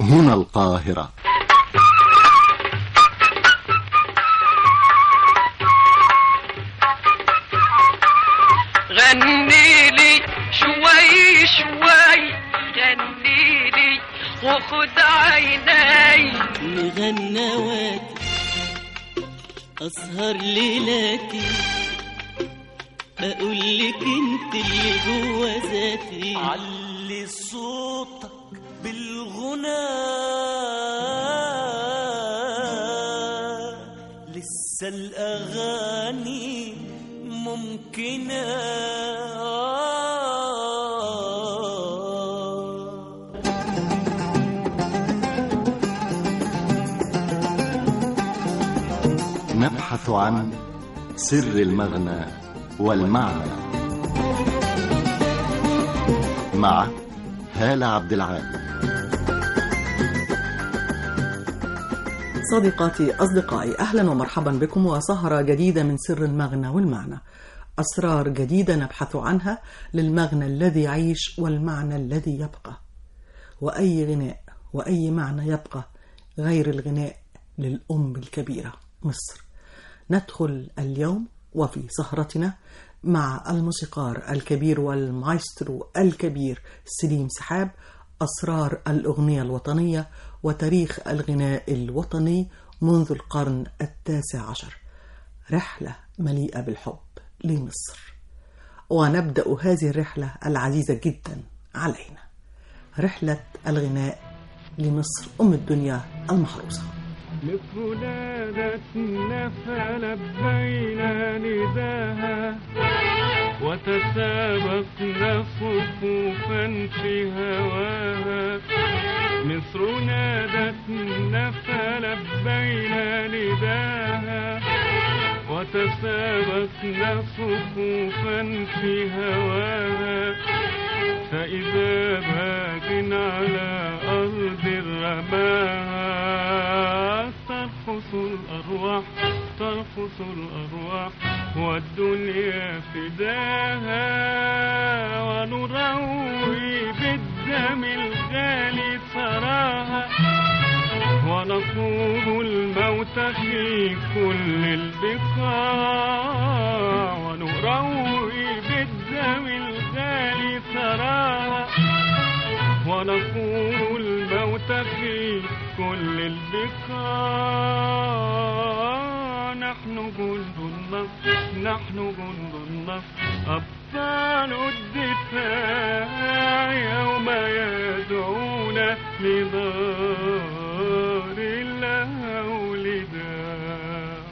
هنا القاهرة غني لي شوي شوي غني لي وخد عيني مغنواتي أسهر ليلاتي أقول لك أنت اللي جوا ذاتي علي صوتك بالغنى لسه الأغاني ممكنة نبحث عن سر المغنى والمعنى مع هالة عبد العال صديقاتي أصدقائي أهلا ومرحبا بكم وسهرة جديدة من سر المغنى والمعنى أسرار جديدة نبحث عنها للمغنى الذي يعيش والمعنى الذي يبقى وأي غناء وأي معنى يبقى غير الغناء للأم الكبيرة مصر ندخل اليوم وفي سهرتنا مع الموسيقار الكبير والمايسترو الكبير سليم سحاب أسرار الأغنية الوطنية وتاريخ الغناء الوطني منذ القرن التاسع عشر رحلة مليئة بالحب لمصر ونبدأ هذه الرحلة العزيزة جدا علينا رحلة الغناء لمصر أم الدنيا المحروسة مصر نادتنا فلبينا نداها وتسابقنا صفوفا في هواها مصر نادتنا فلبينا نداها وتسابقنا صفوفا في هواها فإذا باق على أرض الرماها ترخص الأرواح ترخص الأرواح والدنيا فداها ونروي بالدم الغالي ثراها ونخوض الموت في كل البقاع ونروي بالدم الغالي ثراها ونخوض الموت في كل البقاع نحن جند النصر نحن جند النصر أبطال الدفاع يوم يدعونا لدار الأولداء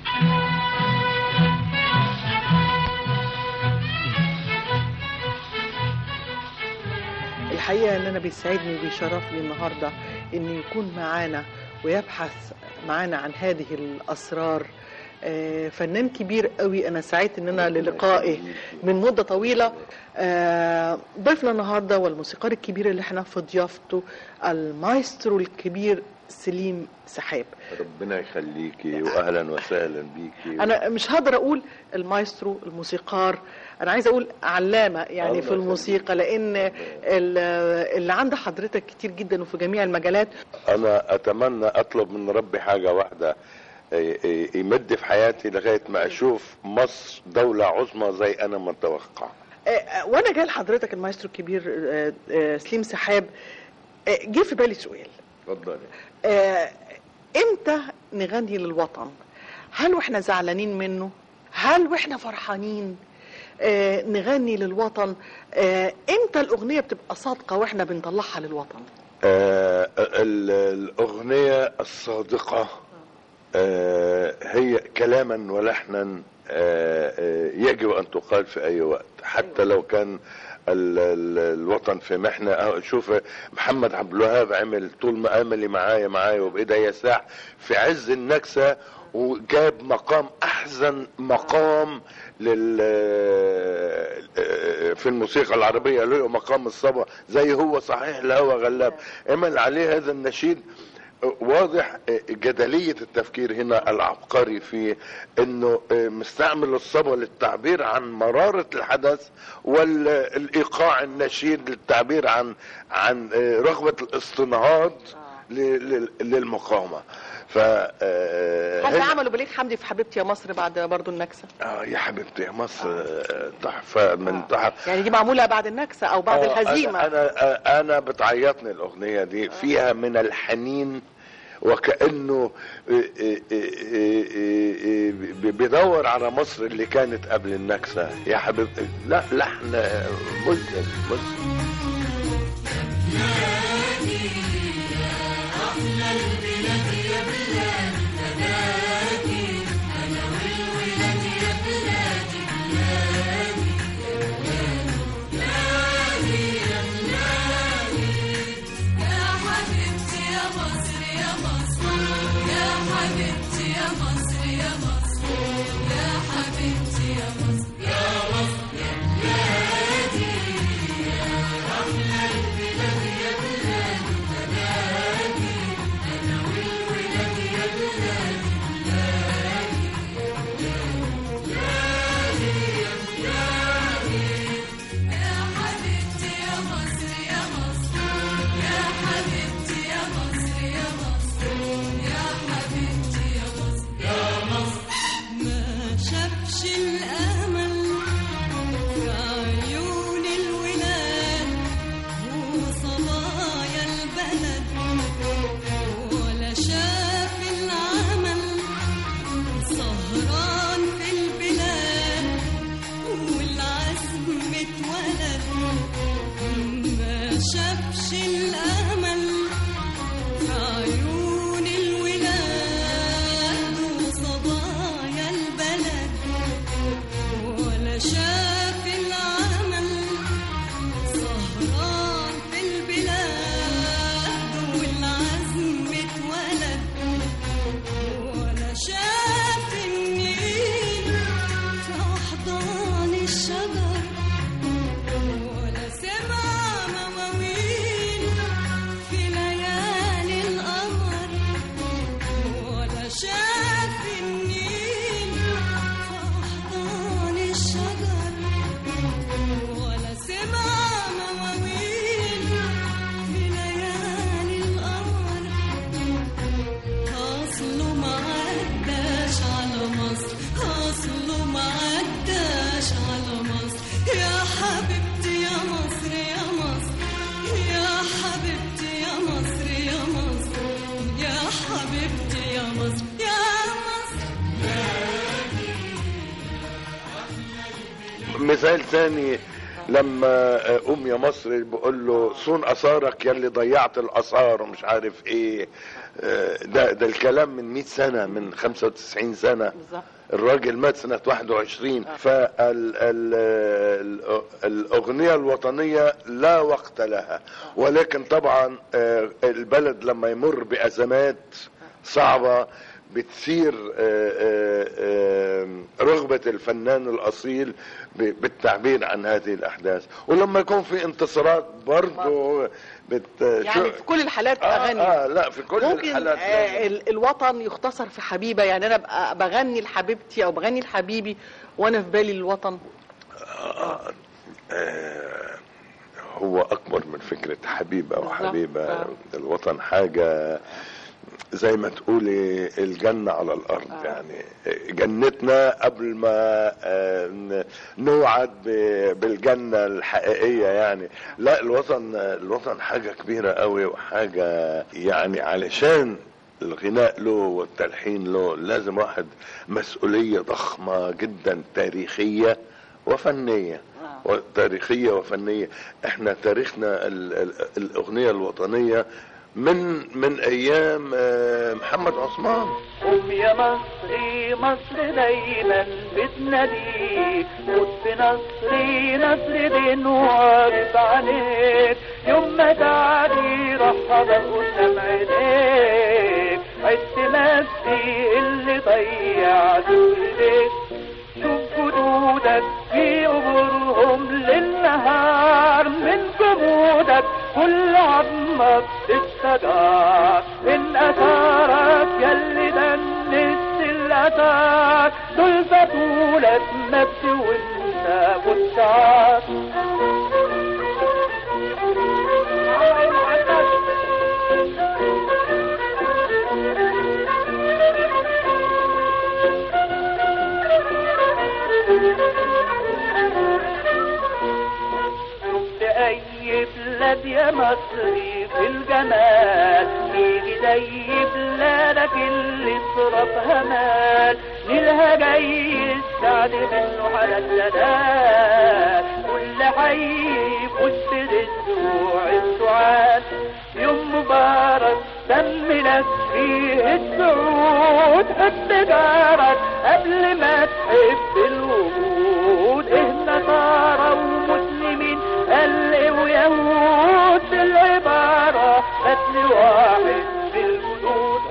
الحقيقة ان انا بيسعدني وبيشرفني النهاردة ان يكون معانا ويبحث معانا عن هذه الاسرار آه، فنان كبير قوي انا سعيت ان انا للقائه من مده طويله آه، ضيفنا النهارده والموسيقار الكبير اللي احنا في ضيافته المايسترو الكبير سليم سحاب ربنا يخليكي واهلا وسهلا بيكي انا مش هقدر اقول المايسترو الموسيقار انا عايزه اقول علامه يعني الله في الموسيقى لان ال- اللي عند حضرتك كتير جدا وفي جميع المجالات انا اتمنى اطلب من ربي حاجه واحده ي- ي- يمد في حياتي لغايه ما اشوف مصر دوله عظمى زي انا ما اتوقع آه، وانا جاي لحضرتك المايسترو الكبير آه، آه، سليم سحاب آه، جه في بالي سؤال اتفضلي آه، امتى نغني للوطن هل واحنا زعلانين منه هل واحنا فرحانين آه، نغني للوطن آه، امتى الاغنيه بتبقى صادقه واحنا بنطلعها للوطن آه ال- الاغنيه الصادقه آه هي كلاما ولحنا آه آه يجب ان تقال في اي وقت حتى لو كان ال ال الوطن في محنه أهو شوف محمد عبد الوهاب عمل طول ما املي معايا معايا وبايديا ساعه في عز النكسه وجاب مقام احزن مقام لل في الموسيقى العربيه له مقام الصبا زي هو صحيح الهوى غلاب عمل عليه هذا النشيد واضح جدلية التفكير هنا العبقري في انه مستعمل الصبا للتعبير عن مرارة الحدث والايقاع النشيد للتعبير عن عن رغبة الاستنهاض ل- لل- للمقاومه ف آه، حتى هنا- عملوا بليغ حمدي في حبيبتي يا مصر بعد برضو النكسة اه يا حبيبتي يا مصر آه، تحفه من تحف يعني دي معمولة بعد النكسة أو بعد آه، الهزيمة انا انا, أنا بتعيطني الاغنيه دي فيها من الحنين وكانه آه، آه، آه، آه، آه، بيدور على مصر اللي كانت قبل النكسه يا حبيبتي لا لحن مذهل مذهل ما شافش الأمل في عيون الولاد وصبايا البلد ولا شاف العمل سهران في البلاد والعزم اتولد ما شافش الأمل في عيون الولاد وصبايا البلد ولا شاف العمل سهران في البلاد والعزم اتولد ولا شاف النيل في أحضان الشجر ولا سمع مواويل في ليالي القمر ولا شاف النيل في أحضان الشجر ولا سمع مواويل في ليالي القمر أصله ما عداش على مصر أصله ما عداش على مصر يا حبيبتي يا مصر يا مصر يا حبيبتي يا مصر يا مصر يا حبيبتي يا مصر يا مصر مثال ثاني لما ام يا مصر بقول له صون اثارك يا اللي ضيعت الاثار ومش عارف ايه آه، ده ده الكلام من 100 سنه من 95 سنه بالظبط الراجل مات سنة 21 فالأغنية الوطنية لا وقت لها ولكن طبعا آه، البلد لما يمر بأزمات صعبة بتثير آه، آه، آه، رغبة الفنان الأصيل ب- بالتعبير عن هذه الأحداث ولما يكون في انتصارات برضو بت يعني في كل الحالات آه, أغني آه لا في كل ممكن الحالات آه ال- الوطن يختصر في حبيبة يعني أنا بقى بغني لحبيبتي أو بغني لحبيبي وأنا في بالي الوطن آه، آه، هو اكبر من فكره حبيبه وحبيبه آه. الوطن حاجه زي ما تقولي الجنة على الأرض آه. يعني جنتنا قبل ما آه، ن- نوعد ب- بالجنة الحقيقية يعني لا الوطن الوطن حاجة كبيرة قوي وحاجة يعني علشان الغناء له والتلحين له لازم واحد مسؤولية ضخمة جدا تاريخية وفنية وتاريخية وفنية احنا تاريخنا ال ال الأغنية الوطنية من من أيام آه، محمد عثمان قوم يا مصري مصر دايما بتناديك خد بنصري نصر دين واقف عليك يوم ما تعدي رحب قدام عينيك عدت نفسي اللي ضيعته في البيت شوف جدودك في قبورهم للنهار من جمودك كل عظمك الشجر من اثارك يلي دنست الاثار دول بطولك نفسي وانت والشعر مصري في الجمال يجي زي بلادك اللي صرفها مال نيلها جاي السعد منه على الجلال كل حي يفوت بالدموع السعاد يوم مبارك دمنا فيه السعود حب جارك قبل ما تحب الوجود اهنا نصارى ومسلمين قل ويهود بالعبارة قتل واحد في الجنود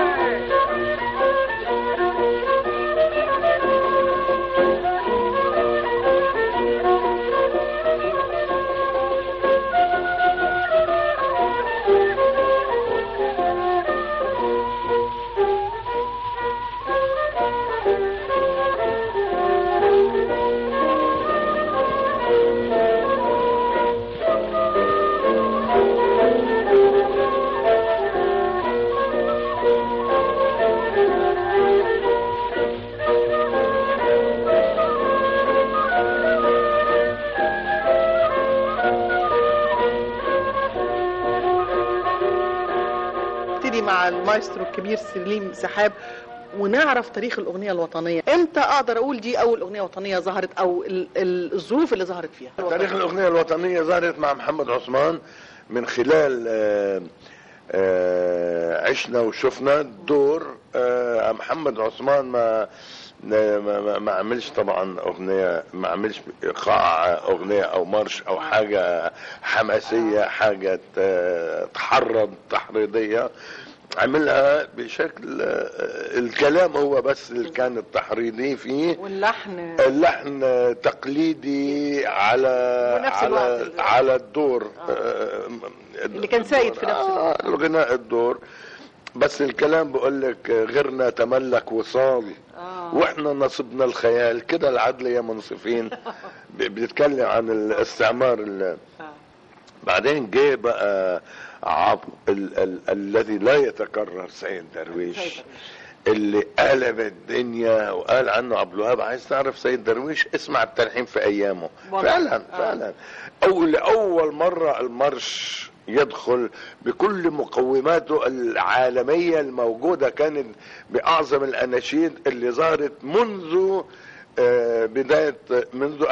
نبتدي مع المايسترو الكبير سليم سحاب ونعرف تاريخ الأغنية الوطنية امتى أقدر أقول دي أول أغنية وطنية ظهرت أو ال- ال- الظروف اللي ظهرت فيها تاريخ الأغنية الوطنية ظهرت مع محمد عثمان من خلال آه، آه، عشنا وشفنا دور آه، محمد عثمان ما ما, ما, ما عملش طبعا اغنيه ما عملش ايقاع اغنيه او مارش او حاجه حماسيه حاجه ت- تحرض تحريضيه عملها بشكل آه، الكلام هو بس اللي كان التحريضي فيه واللحن اللحن تقليدي على ونفس على الوقت. على الدور آه، اللي كان سايد في نفس آه، الغناء الدور بس الكلام بقول لك غيرنا تملك وصال واحنا نصبنا الخيال كده العدل يا منصفين ب- بيتكلم عن الاستعمار ال- بعدين جه بقى عب ال ال الذي لا يتكرر سيد درويش اللي قلب الدنيا وقال عنه عبد الوهاب عايز تعرف سيد درويش اسمع التلحين في ايامه والله. فعلا آه. فعلا اول اول مره المرش يدخل بكل مقوماته العالميه الموجوده كانت باعظم الاناشيد اللي ظهرت منذ آه، بداية منذ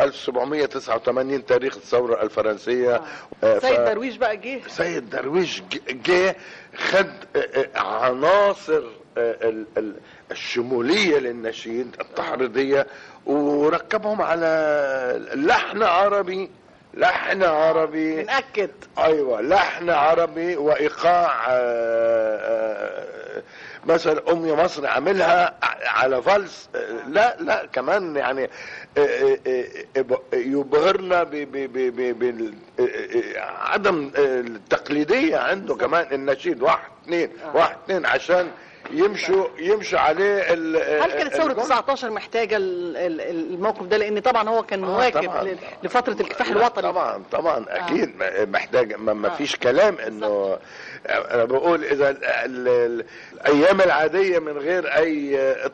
1789 تاريخ الثورة الفرنسية آه، ف- سيد درويش بقى جه سيد درويش ج- جه خد آه، آه، عناصر آه، ال- ال- الشمولية للنشيد التحريضية وركبهم على لحن عربي لحن عربي بنأكد ايوه لحن عربي وايقاع آه، آه، مثلا ام يا مصر عاملها على فالس آه، لا لا كمان يعني آه، آه، آه، يبهرنا ب- ب- ب- ب- بال- آه، آه، عدم آه، التقليديه عنده كمان النشيد واحد اثنين واحد اثنين عشان يمشوا يمشوا عليه ال- هل كانت ثورة الجمل. 19 محتاجة ال- ال- الموقف ده لأن طبعا هو كان آه، مواكب طبعاً. ل- لفترة الكفاح لا، الوطني طبعا طبعا اكيد محتاج ما, ما فيش كلام انه انا بقول اذا ال- ال- ال- الايام العاديه من غير اي آه،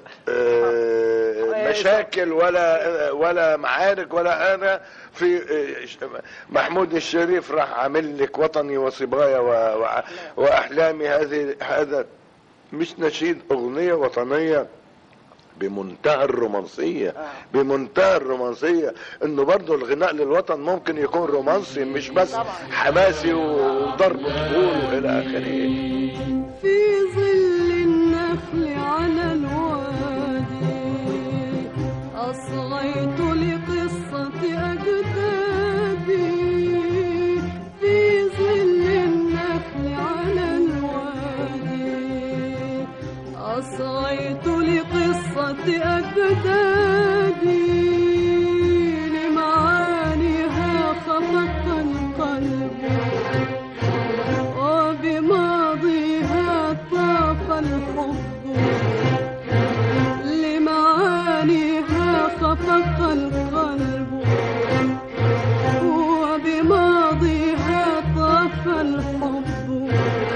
آه، مشاكل ولا ولا معارك ولا انا في آه، ش- محمود الشريف راح عامل لك وطني وصبايا و- و- واحلامي هذه هذا مش نشيد اغنيه وطنيه بمنتهى الرومانسية بمنتهى الرومانسية انه برضو الغناء للوطن ممكن يكون رومانسي مش بس حماسي وضرب طبول والى اخره في ظل النخل على الوادي أصغيت لقصة أجدادي في ظل النخل على الوادي أصغيت لقصة أجدادي لمعانيها خفق القلب وبماضيها طاف الحب لمعانيها خفق القلب وبماضيها طاف الحب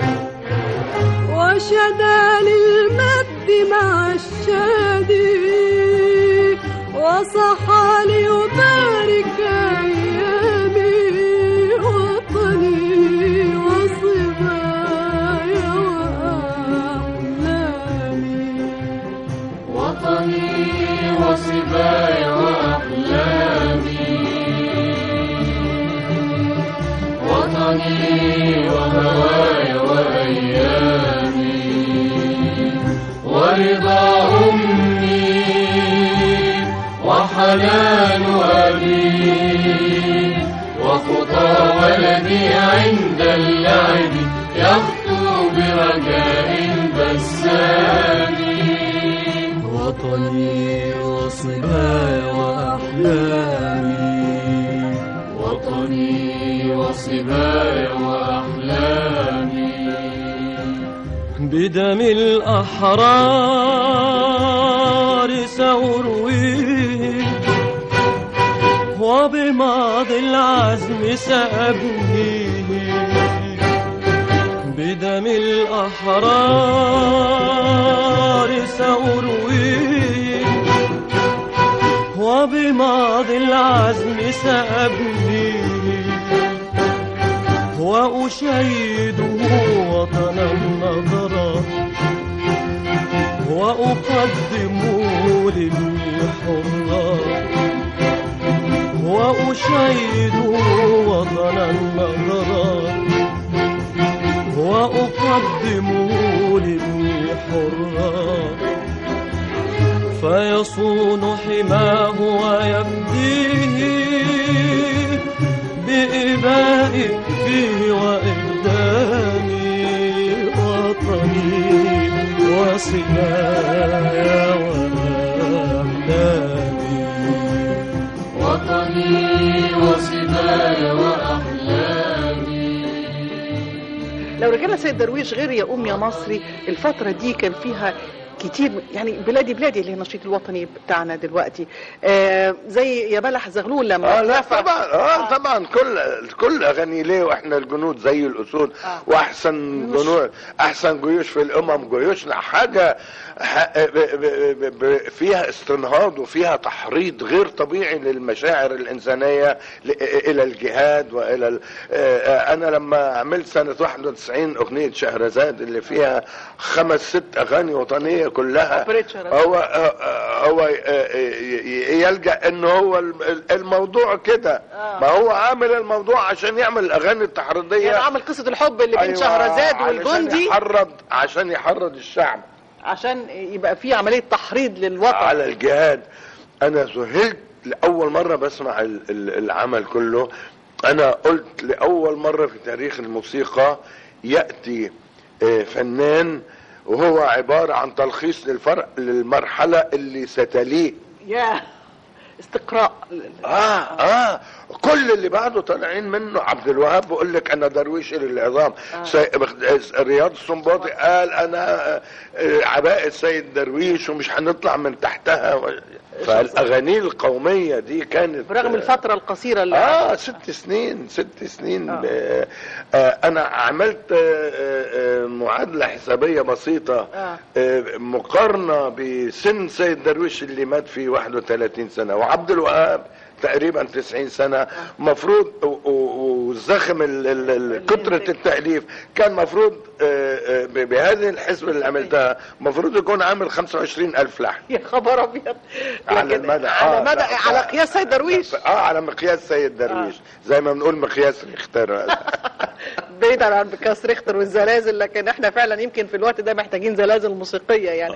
وشدا للمد مع الشادي وصحى ليبارك أيامي وطني ورضا أمي وحنان أبي وخطى ولدي عند اللعب يخطو برجاء بسام وطني وصباي وأحلامي وطني وصباي وأحلامي بدم الأحرار سأرويه وبماضي العزم سأبنيه بدم الأحرار سأرويه وبماضي العزم سأبنيه وأشيده وطنا نظرا وأقدم لابني حرا وأشيد وطنا نظرا وأقدم لابني حرا فيصون حماه ويفديه بإبائي فيه وإقدامي وطني وصبايا وأحلامي وطني وصبايا وأحلامي لو رجعنا سيد درويش غير يا أم يا مصري الفترة دي كان فيها كتير يعني بلادي بلادي اللي هي النشيد الوطني بتاعنا دلوقتي آه زي يا بلح زغلول لما اه لا رفع- طبعا اه طبعا كل كل اغاني ليه واحنا الجنود زي الاسود واحسن جنود احسن جيوش في الامم جيوشنا حاجه ح- ب- ب- ب- ب- فيها استنهاض وفيها تحريض غير طبيعي للمشاعر الانسانيه ل- الى الجهاد والى ال- آه، انا لما عملت سنه 91 اغنيه شهرزاد اللي فيها خمس ست اغاني وطنيه كلها هو هو يلجا ان هو الموضوع كده ما هو عامل الموضوع عشان يعمل الاغاني التحريضيه يعني عامل قصة الحب اللي بين أيوة، شهرزاد علشان والجندي يحرض عشان يحرض الشعب عشان يبقى في عملية تحريض للوطن على الجهاد انا ذهلت لاول مره بسمع ال- ال- العمل كله انا قلت لاول مره في تاريخ الموسيقى ياتي آه، فنان وهو عباره عن تلخيص للفرق للمرحله اللي ستليه يا استقراء اه اه كل اللي بعده طالعين منه عبد الوهاب بيقول لك انا درويش العظام آه. سي... رياض السنباطي قال انا آه، عباءة سيد درويش ومش هنطلع من تحتها و... فالاغاني القوميه دي كانت برغم الفترة القصيرة اللي اه ست سنين ست سنين آه. آه انا عملت آه آه آه، معادله حسابيه بسيطه آه. آه مقارنه بسن سيد درويش اللي مات في 31 سنه وعبد الوهاب تقريبا 90 سنه مفروض و- و- وزخم ال- ال- ال- كتره التاليف كان مفروض آه، آه، ب- بهذه الحسبه اللي عملتها مفروض يكون عامل 25 الف لحن يا خبر ابيض على لكن المدى على آه، مدى لا، على لا. قياس سيد درويش اه على مقياس سيد درويش زي ما بنقول مقياس ريختر بعيدا عن بكاس ريختر والزلازل لكن احنا فعلا يمكن في الوقت ده محتاجين زلازل موسيقية يعني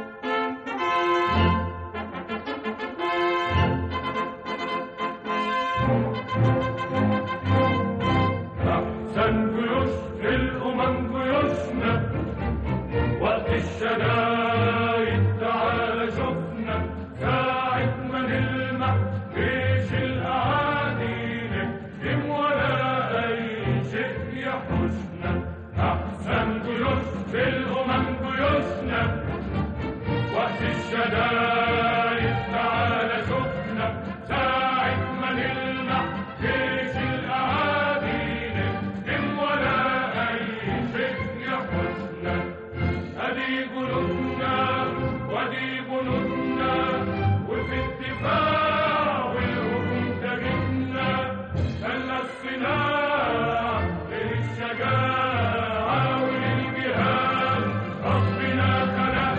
أحسن جيوش في الأمم جيوشنا وقت الشدايد تعال شفنا ساعة ما نلمح جيش الأعادي نهجم ولا أي شيء يحوشنا أحسن جيوش في الأمم جيوشنا وقت الشدايد تعال شفنا ساعة ما نلمح جيش الأعادي نهجم ولا أي شيء يحوشنا أدي جنودنا وأدي جنودنا وفي الدفاع والهجوم تجدنا خلى الصناع للشجاعة وللجهاد ربنا خلقنا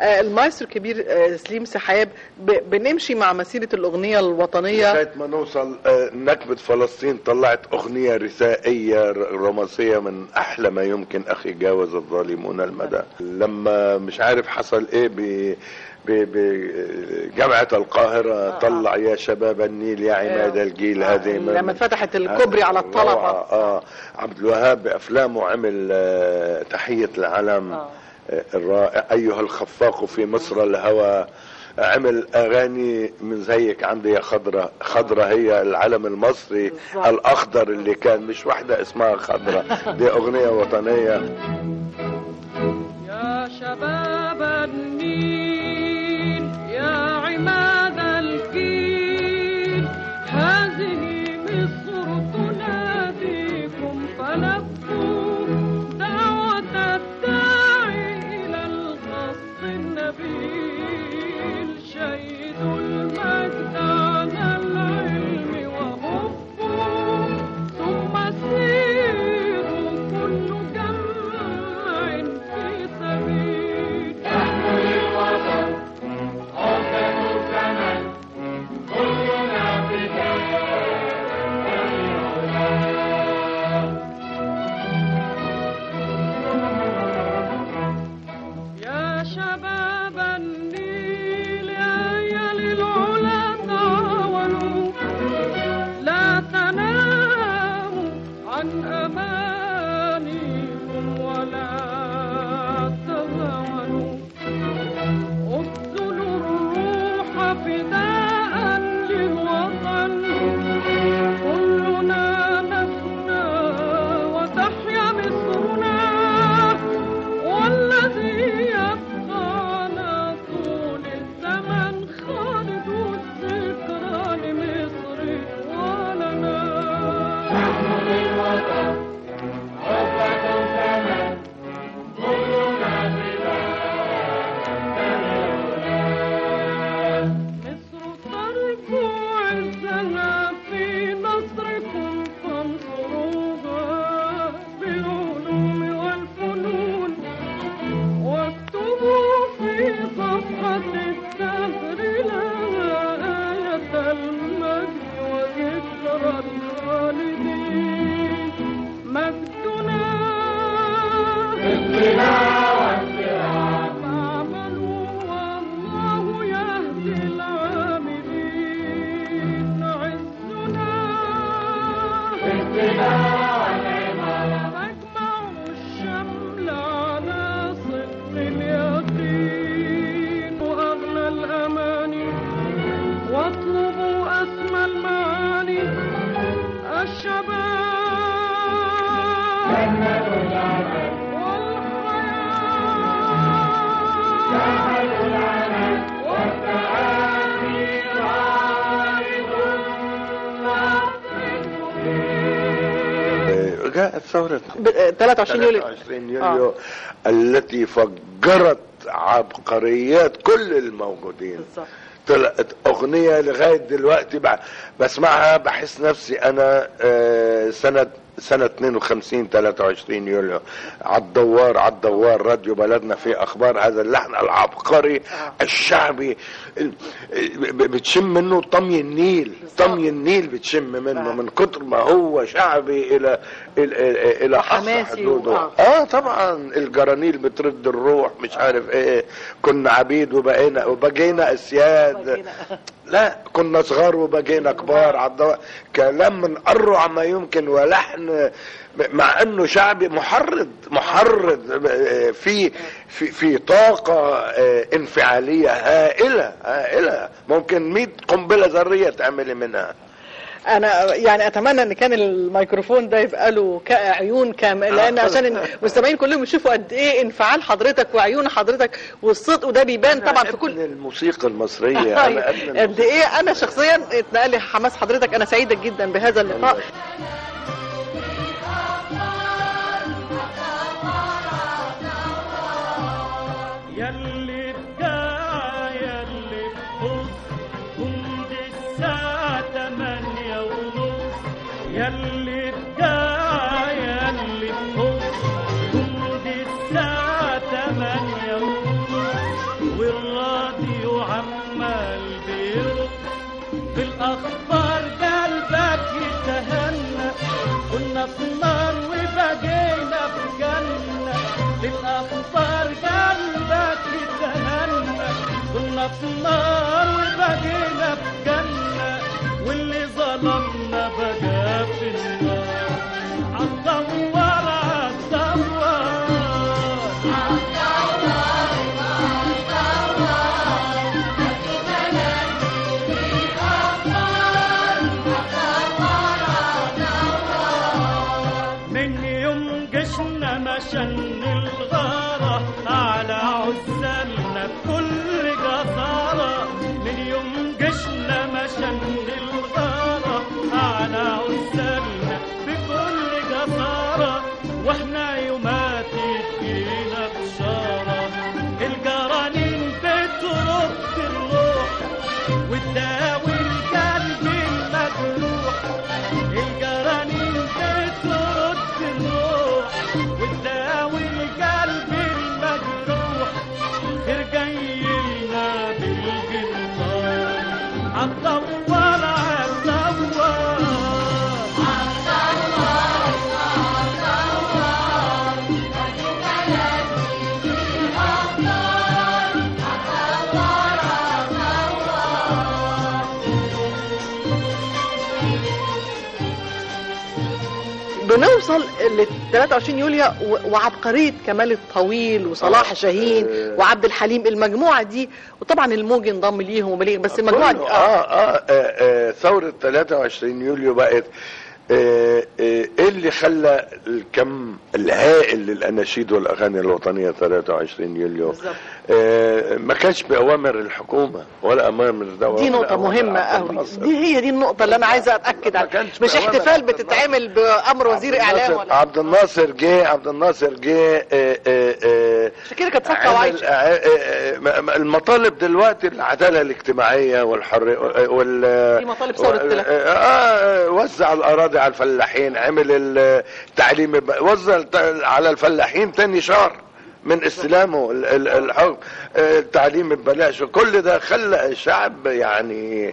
آه، المايسترو الكبير آه، سليم سحاب ب- بنمشي مع مسيره الاغنيه الوطنيه لغايه ما نوصل آه، نكبه فلسطين طلعت اغنيه رثائيه ر- رومانسيه من احلى ما يمكن اخي جاوز الظالمون المدى لما مش عارف حصل ايه ب بجامعة القاهرة طلع يا شباب النيل يا عماد الجيل هذه من- لما فتحت الكوبري على الطلبه روعة. اه عبد الوهاب بافلامه عمل آه، تحية العلم آه. الرائع ايها الخفاق في مصر الهوى عمل اغاني من زيك عندي يا خضرة خضرة هي العلم المصري بالظبط. الاخضر اللي كان مش واحدة اسمها خضرة دي اغنية وطنية يا شباب النيل يا عماد الجيل هذه مصر تناديكم فلبوا دعوة الداعي إلى القصد النبيل شهدوا المجد على العلم وهبوا ثم سيروا كل جمع في سبيل يا شباب النيل يا للعلا تعاونوا لا تناموا عن أمانيكم ولا تهاونوا ابذلوا الروح فداء للوطن كلنا نفنى وتحيا مصرنا والذي يبقى طول الزمن خالد الذكرى لمصر ولنا مصر ترجو عزها في نصركم فانصروها بالعلوم والفنون واكتبوا في صفحة الدهر لها آية المجد وذكرى الخالدين مجدنا فاعملوا والله يهدي العاملين عزنا فاجمعوا الشمل على صدق اليقين وأغلى الأماني واطلبوا أسمى المعاني الشباب آه، جاءت ثورة ب- آه، 23 يوليو 23 يوليو التي فجرت عبقريات كل الموجودين بالظبط طلعت اغنيه لغايه دلوقتي بع- بسمعها بحس نفسي انا آه، سنه سنة 52 23 يوليو على الدوار على الدوار راديو بلدنا في اخبار هذا اللحن العبقري الشعبي ال- ب- بتشم منه طمي النيل طمي النيل بتشم منه من كتر ما هو شعبي الى الى الى اقصى وحماسي حدوده و- اه طبعا الجرانيل بترد الروح مش عارف ايه كنا عبيد وبقينا وبقينا اسياد لا كنا صغار وبقينا كبار على الضوء كلام من اروع ما يمكن ولحن مع انه شعبي محرض محرض آه، في في في طاقه آه، انفعاليه هائله هائله ممكن 100 قنبله ذريه تعملي منها انا يعني اتمنى ان كان الميكروفون ده يبقى له ك- عيون كامله لان عشان المستمعين كلهم يشوفوا قد ايه انفعال حضرتك وعيون حضرتك والصدق وده بيبان طبعا في كل الموسيقى المصريه انا ابن قد ايه انا شخصيا اتنقل لي حماس حضرتك انا سعيده جدا بهذا اللقاء يلي بجاع يلي بخص جند الساعة تمانية ونص يلي بجاع يلي بخص جند الساعة تمانية ونص اخبار قلبك يتهنى كنا في نار وبقينا في جنة واللي ظلمنا بقى في النار عالدوار عالدوار من يوم جشنا مشن الغارة على عزلنا بكل جسارة من يوم جشنا مشن الغارة على عزلنا بكل جسارة واحنا يومات تجينا بشارة الجرانين بترد الروح وتداوي القلب المجروح الجرانين بترد الروح وتداوي القلب المجروح خير جاي لنا بالجنطار عالدوار عالدوار بنوصل ل 23 يوليو و- وعبقرية كمال الطويل وصلاح شاهين وعبد الحليم المجموعة دي وطبعا الموج انضم ليهم وبليغ بس المجموعة دي كله آه, آه, آه, آه ثورة 23 يوليو بقت آه آه ايه اللي خلى الكم الهائل للاناشيد والاغاني الوطنيه 23 يوليو آه ما كانش باوامر الحكومه ولا اوامر دوله دي نقطة مهمة قوي دي هي دي النقطة اللي أنا عايزة أتأكد عنها مش بأوامر احتفال بتتعمل بأمر وزير إعلام ناصر ولا عبد الناصر جه عبد الناصر جه آه آه آه عشان كده كانت صفقة عمل- وعايشة آه، آه، آه، م- المطالب دلوقتي العداله الاجتماعيه والحريه وال دي مطالب ثورة و- تلك. آه، آه، وزع الاراضي على الفلاحين عمل التعليم ب- وزع الت- على الفلاحين تاني شهر من استلامه ال- ال- الحكم آه، التعليم ببلاش كل ده خلى الشعب يعني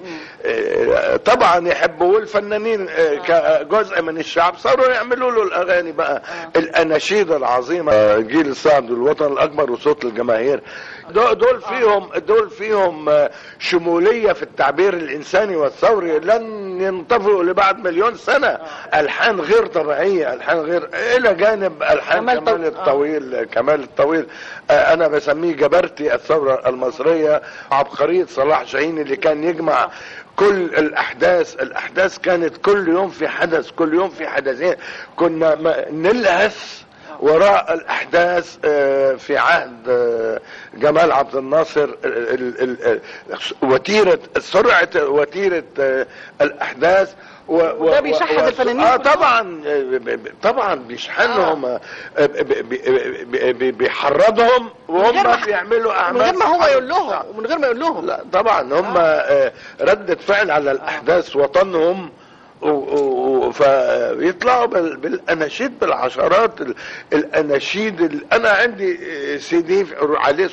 آه، طبعا يحبوا الفنانين آه، كجزء من الشعب صاروا يعملوا له الاغاني بقى الاناشيد العظيمه آه، جيل الصعد والوطن الاكبر وصوت الجماهير دول دول فيهم دول فيهم آه، شموليه في التعبير الانساني والثوري لن ينطفئوا لبعد مليون سنه الحان غير طبيعيه الحان غير الى جانب الحان كمال كمال, طو- الطويل كمال الطويل آه، انا بسميه جبرتي الثوره المصريه عبقريه صلاح شاهين اللي كان يجمع كل الاحداث الاحداث كانت كل يوم في حدث كل يوم في حدثين كنا ما- نلهث وراء الاحداث آه، في عهد آه، جمال عبد الناصر ال- ال- ال- وتيره سرعه وتيره آه، الاحداث و- و- وده بيشحن و- الفنانين اه كلهم. طبعا آه، ب- ب- طبعا بيشحنهم آه، ب- ب- ب- ب- بيحرضهم من غير وهم ما- بيعملوا اعمال من غير ما هو صحابة. يقول لهم ومن غير ما يقول لهم لا طبعا هم آه، ردة فعل على الاحداث وطنهم و- و- و- فيطلعوا بال- بالاناشيد بالعشرات ال- الاناشيد ال- انا عندي آه، سي دي عليه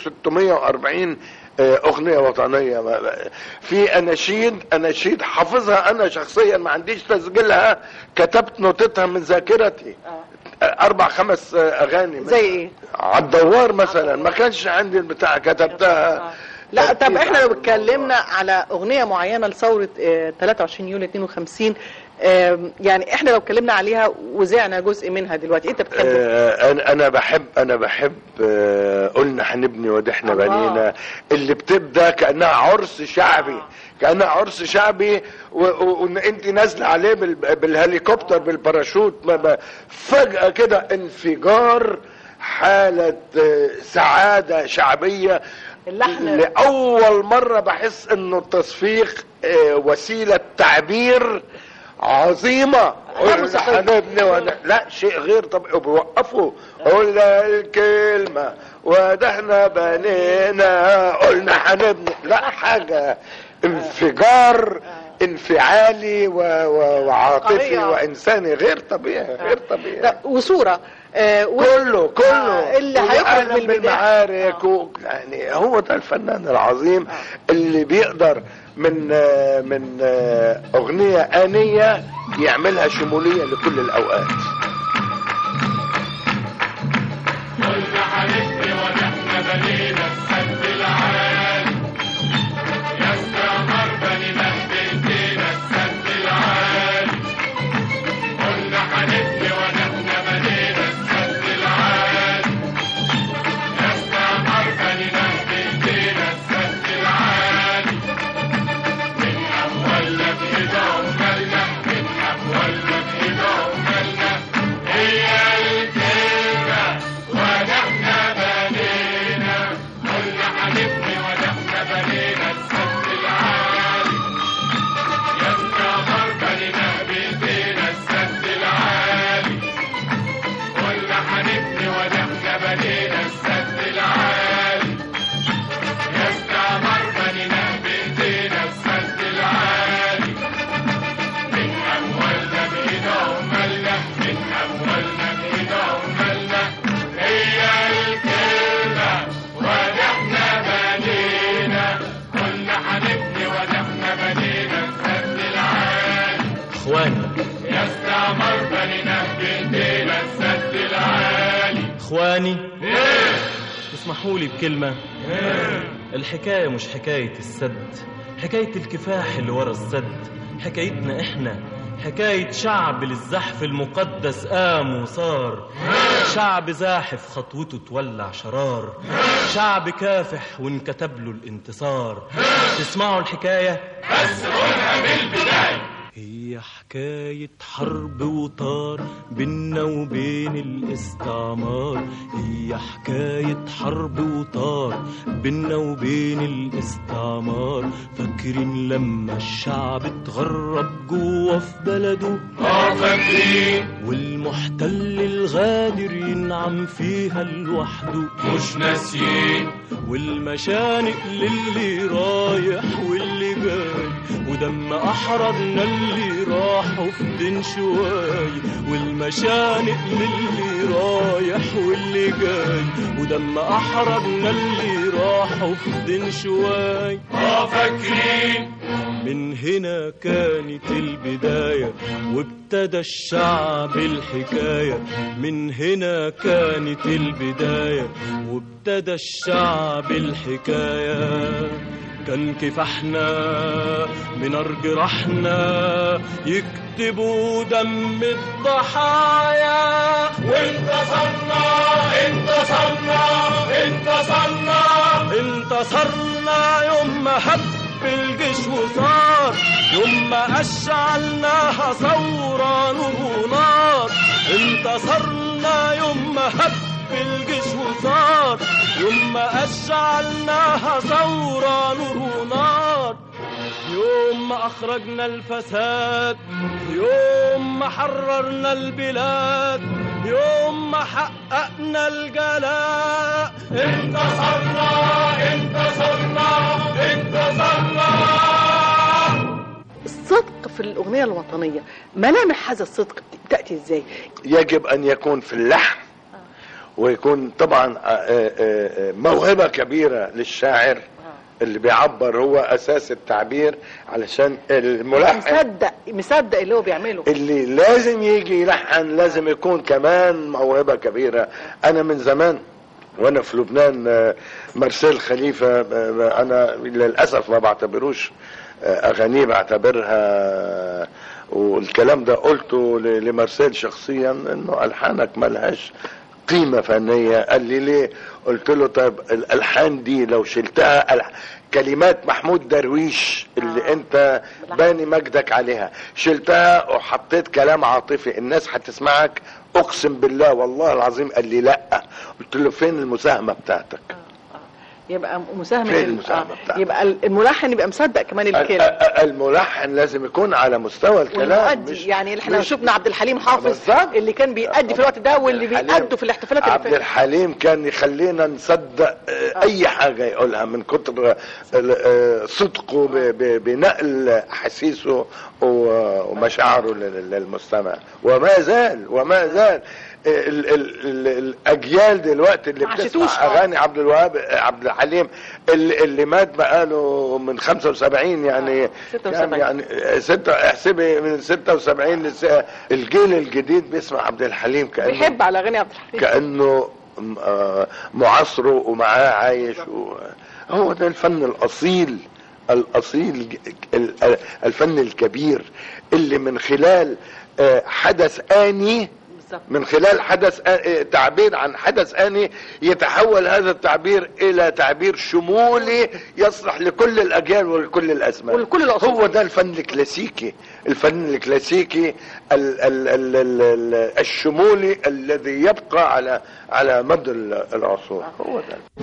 640 آه، اغنيه وطنيه ما- ما- في اناشيد اناشيد حافظها انا شخصيا ما عنديش تسجيلها كتبت نوتتها من ذاكرتي آه، اربع خمس آه، اغاني زي ايه؟ على الدوار مثلا ما كانش عندي البتاع كتبتها لا طب ترتيب احنا على لو اتكلمنا على اغنيه معينه لثوره آه، 23 يوليو 52 آم، يعني احنا لو اتكلمنا عليها وزعنا جزء منها دلوقتي انت بتحب آه، انا انا بحب انا بحب آه، قلنا هنبني ودحنا الله. بنينا اللي بتبدا كانها عرس شعبي كانها عرس شعبي و- و- وان انت نازله عليه بال- بالهليكوبتر بالباراشوت ما- ما- فجاه كده انفجار حاله آه، سعاده شعبيه اللحن لاول مره بحس انه التصفيق آه، وسيله تعبير عظيمه قلنا هنبني ون- لا شيء غير طبيعي وبيوقفوا قلنا الكلمه ودهنا بنينا قلنا هنبني لا حاجه انفجار انفعالي و... و... وعاطفي عبقرية. وانساني غير طبيعي غير طبيعي لا وصوره آه، و- كله كله آه، اللي هيخرج ويعلم من البداية. بالمعارك و... يعني هو ده الفنان العظيم اللي بيقدر من آه، من آه، اغنيه انيه يعملها شموليه لكل الاوقات قلنا حنبني اخواني اسمحوا لي بكلمة الحكاية مش حكاية السد حكاية الكفاح اللي ورا السد حكايتنا احنا حكاية شعب للزحف المقدس قام وصار شعب زاحف خطوته تولع شرار شعب كافح وانكتب له الانتصار تسمعوا الحكاية بس قولها من البداية هي حكاية حرب وطار بينا وبين الاستعمار هي حكاية حرب وطار بينا وبين الاستعمار فاكرين لما الشعب اتغرب جوه في بلده اه فاكرين والمحتل الغادر ينعم فيها لوحده مش ناسيين والمشانق للي رايح واللي جاي ودم احرجنا اللي راحوا في دين شواي والمشانق للي رايح واللي جاي ودم احرجنا اللي راحوا في دين شواي اه فاكرين من هنا كانت البداية وابتدى الشعب الحكاية من هنا كانت البداية وابتدى الشعب الحكاية كان كفاحنا من أرض رحنا يكتبوا دم الضحايا وانتصرنا انتصرنا انتصرنا انتصرنا يوم ما هب الجيش وصار يوم ما أشعلناها ثورة نور ونار انتصرنا يوم ما هب الجيش وصار يوم ما أشعلناها ثورة نور ونار يوم ما أخرجنا الفساد يوم ما حررنا البلاد يوم ما حققنا الجلاء انتصرنا انتصرنا انتصرنا الصدق في الأغنية الوطنية ملامح هذا الصدق بتأتي ازاي يجب ان يكون في اللحن ويكون طبعا آه، آه، آه، موهبة كبيرة للشاعر اللي بيعبر هو اساس التعبير علشان الملحن مصدق مصدق اللي هو بيعمله اللي لازم يجي يلحن لازم يكون كمان موهبة كبيرة انا من زمان وانا في لبنان آه، مارسيل خليفة آه، انا للاسف ما بعتبروش آه، اغانيه بعتبرها والكلام ده قلته ل- لمارسيل شخصيا انه الحانك ملهاش قيمة فنية قال لي ليه قلت له طيب الالحان دي لو شلتها الح- كلمات محمود درويش اللي آه. انت باني مجدك عليها شلتها وحطيت كلام عاطفي الناس هتسمعك اقسم بالله والله العظيم قال لي لا قلت له فين المساهمة بتاعتك يبقى مساهمة فين ال- المساهمة آه. بتاعتك؟ يبقى الملحن يبقى مصدق كمان ال- الكلمة ال- الملحن لازم يكون على مستوى الكلام والمؤدي يعني احنا مش- شفنا عبد الحليم حافظ بالظبط. اللي كان بيأدي في الوقت ده واللي الحليم. بيأدوا في الاحتفالات اللي عبد فاتت الحليم كان يخلينا نصدق آه، اي حاجه يقولها من كتر آه، آه، صدقه ب- ب- بنقل احاسيسه و- ومشاعره لل- للمستمع وما زال وما زال ال ال ال الاجيال دلوقتي اللي ما بتسمع عاشتوش، آه. اغاني عبد الوهاب عبد الحليم اللي, اللي مات بقاله من 75 يعني كان 76. يعني ستة احسبي من 76 لس الجيل الجديد بيسمع عبد الحليم كانه بيحب على اغاني عبد الحليم كانه م- آه، معاصره ومعاه عايش و... هو ده الفن الاصيل الاصيل ج- ال- الفن الكبير اللي من خلال آه، حدث اني من خلال حدث آ- آه، تعبير عن حدث آني يتحول هذا التعبير إلى تعبير شمولي يصلح لكل الأجيال ولكل الأزمان ولكل العصور. هو ده الفن الكلاسيكي الفن الكلاسيكي ال ال ال ال ال الشمولي الذي يبقى على على مدى ال- العصور هو ده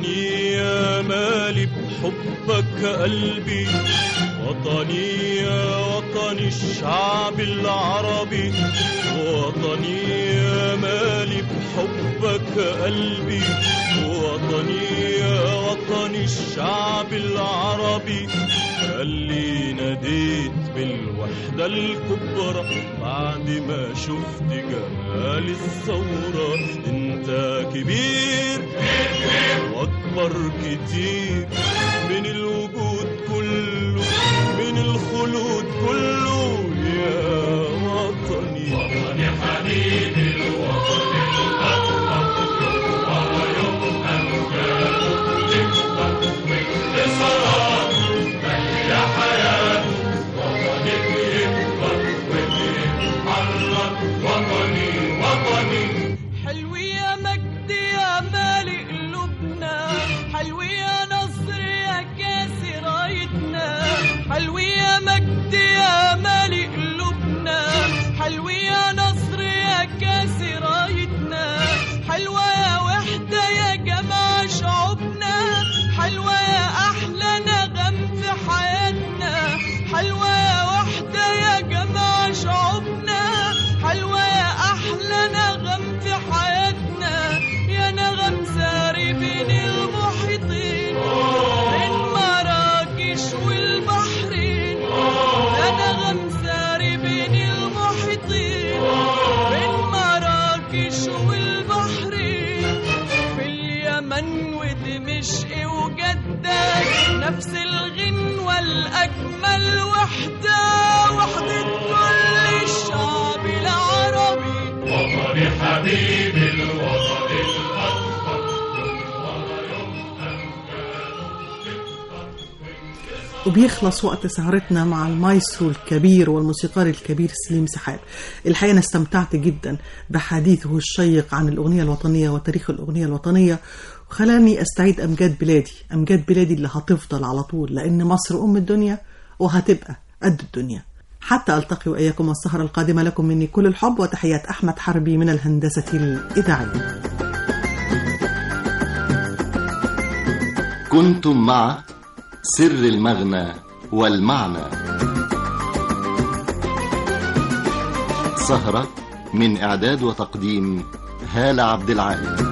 وطني يا مالي بحبك قلبي وطني يا وطني الشعب العربي وطني يا مالي بحبك قلبي وطني يا وطني الشعب العربي اللي ناديت بالوحدة الكبرى بعد ما شفت جمال الثورة انت كبير واكبر كتير من الوجود كله من الخلود كله يا وطني وطني حبيبي الوطن حلو يا مجد يا مالي قلوبنا حلو يا نصر يا كاس رايتنا حلو يا مجد يا مالي قلوبنا حلو يا نصر يا كاس رايتنا حلوة يا وحدة يا جماعة شعوبنا حلوة يا أحلى نغم في حياتنا حلوة يا وحدة يا جماعة شعوبنا حلوة يا أحلى نغم في حياتنا يا نغم ساري بين المحيطين بين مراكش والبحرين يا نغم ساري بين المحيطين بين مراكش والبحرين في اليمن ودمشق وجدة نفس الغنوة الأجمل وحدة وحدة كل الشعب العربي وطني حبيبي الوطن الأكبر وبيخلص وقت سهرتنا مع المايسترو الكبير والموسيقار الكبير سليم سحاب الحقيقة أنا استمتعت جدا بحديثه الشيق عن الأغنية الوطنية وتاريخ الأغنية الوطنية وخلاني أستعيد أمجاد بلادي أمجاد بلادي اللي هتفضل على طول لأن مصر أم الدنيا وهتبقى قد الدنيا حتى ألتقي وإياكم السهرة القادمة لكم مني كل الحب وتحيات أحمد حربي من الهندسة الإذاعية كنتم مع سر المغنى والمعنى سهرة من إعداد وتقديم هالة عبد العال